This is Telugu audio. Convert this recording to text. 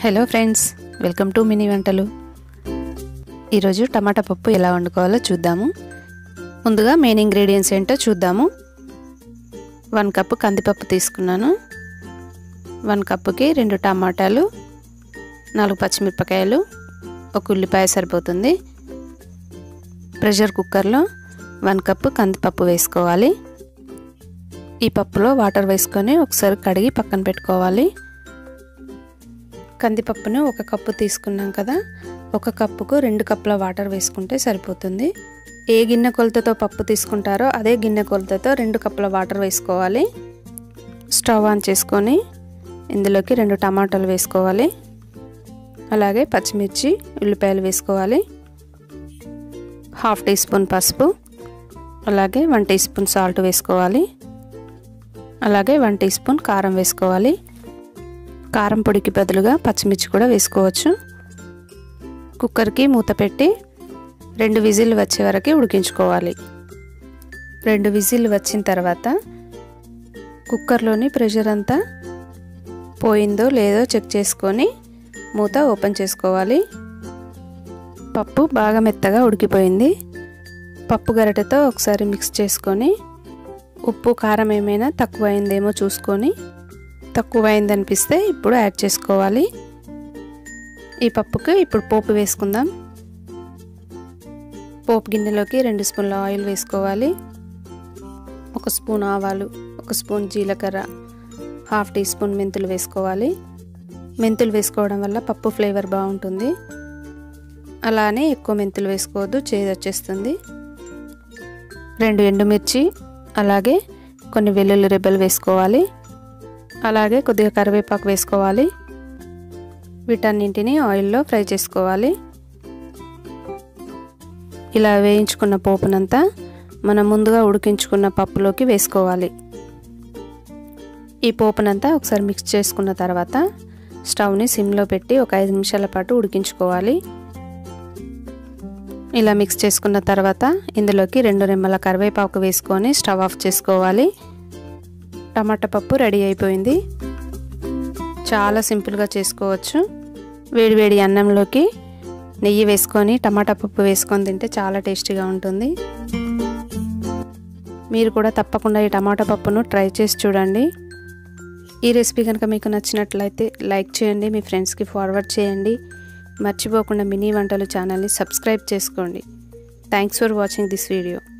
hello friends welcome to mini వంటలు ఈరోజు టమాటా పప్పు ఎలా వండుకోవాలో చూద్దాము ముందుగా మెయిన్ ఇంగ్రీడియంట్స్ ఏంటో చూద్దాము వన్ కప్పు కందిపప్పు తీసుకున్నాను వన్ కప్పుకి రెండు టమాటాలు నాలుగు పచ్చిమిరపకాయలు ఒక ఉల్లిపాయ సరిపోతుంది ప్రెషర్ కుక్కర్లో వన్ కప్పు కందిపప్పు వేసుకోవాలి ఈ పప్పులో వాటర్ వేసుకొని ఒకసారి కడిగి పక్కన పెట్టుకోవాలి కందిపప్పును ఒక కప్పు తీసుకున్నాం కదా ఒక కప్పుకు రెండు కప్పుల వాటర్ వేసుకుంటే సరిపోతుంది ఏ గిన్నె కొలతతో పప్పు తీసుకుంటారో అదే గిన్నె కొలతతో రెండు కప్పుల వాటర్ వేసుకోవాలి స్టవ్ ఆన్ చేసుకొని ఇందులోకి రెండు టమాటాలు వేసుకోవాలి అలాగే పచ్చిమిర్చి ఉల్లిపాయలు వేసుకోవాలి హాఫ్ టీ స్పూన్ పసుపు అలాగే వన్ టీ స్పూన్ సాల్ట్ వేసుకోవాలి అలాగే వన్ టీ స్పూన్ కారం వేసుకోవాలి కారం పొడికి బదులుగా పచ్చిమిర్చి కూడా వేసుకోవచ్చు కుక్కర్కి మూత పెట్టి రెండు విజిల్ వచ్చే వరకు ఉడికించుకోవాలి రెండు విజిల్ వచ్చిన తర్వాత కుక్కర్లోని ప్రెషర్ అంతా పోయిందో లేదో చెక్ చేసుకొని మూత ఓపెన్ చేసుకోవాలి పప్పు బాగా మెత్తగా ఉడికిపోయింది పప్పు గరిటెతో ఒకసారి మిక్స్ చేసుకొని ఉప్పు కారం ఏమైనా తక్కువ అయిందేమో చూసుకొని తక్కువ అయిందనిపిస్తే ఇప్పుడు యాడ్ చేసుకోవాలి ఈ పప్పుకి ఇప్పుడు పోపు వేసుకుందాం పోపు గిన్నెలోకి రెండు స్పూన్ల ఆయిల్ వేసుకోవాలి ఒక స్పూన్ ఆవాలు ఒక స్పూన్ జీలకర్ర హాఫ్ టీ స్పూన్ మెంతులు వేసుకోవాలి మెంతులు వేసుకోవడం వల్ల పప్పు ఫ్లేవర్ బాగుంటుంది అలానే ఎక్కువ మెంతులు వేసుకోవద్దు చేదు వచ్చేస్తుంది రెండు ఎండుమిర్చి అలాగే కొన్ని వెల్లుల్లి రెబ్బలు వేసుకోవాలి అలాగే కొద్దిగా కరివేపాకు వేసుకోవాలి వీటన్నింటిని ఆయిల్లో ఫ్రై చేసుకోవాలి ఇలా వేయించుకున్న పోపునంతా మనం ముందుగా ఉడికించుకున్న పప్పులోకి వేసుకోవాలి ఈ పోపునంతా ఒకసారి మిక్స్ చేసుకున్న తర్వాత స్టవ్ని సిమ్లో పెట్టి ఒక ఐదు నిమిషాల పాటు ఉడికించుకోవాలి ఇలా మిక్స్ చేసుకున్న తర్వాత ఇందులోకి రెండు రెమ్మల కరివేపాకు వేసుకొని స్టవ్ ఆఫ్ చేసుకోవాలి టమాటా పప్పు రెడీ అయిపోయింది చాలా సింపుల్గా చేసుకోవచ్చు వేడివేడి అన్నంలోకి నెయ్యి వేసుకొని టమాటా పప్పు వేసుకొని తింటే చాలా టేస్టీగా ఉంటుంది మీరు కూడా తప్పకుండా ఈ టమాటా పప్పును ట్రై చేసి చూడండి ఈ రెసిపీ కనుక మీకు నచ్చినట్లయితే లైక్ చేయండి మీ ఫ్రెండ్స్కి ఫార్వర్డ్ చేయండి మర్చిపోకుండా మినీ వంటలు ఛానల్ని సబ్స్క్రైబ్ చేసుకోండి thanks for watching this video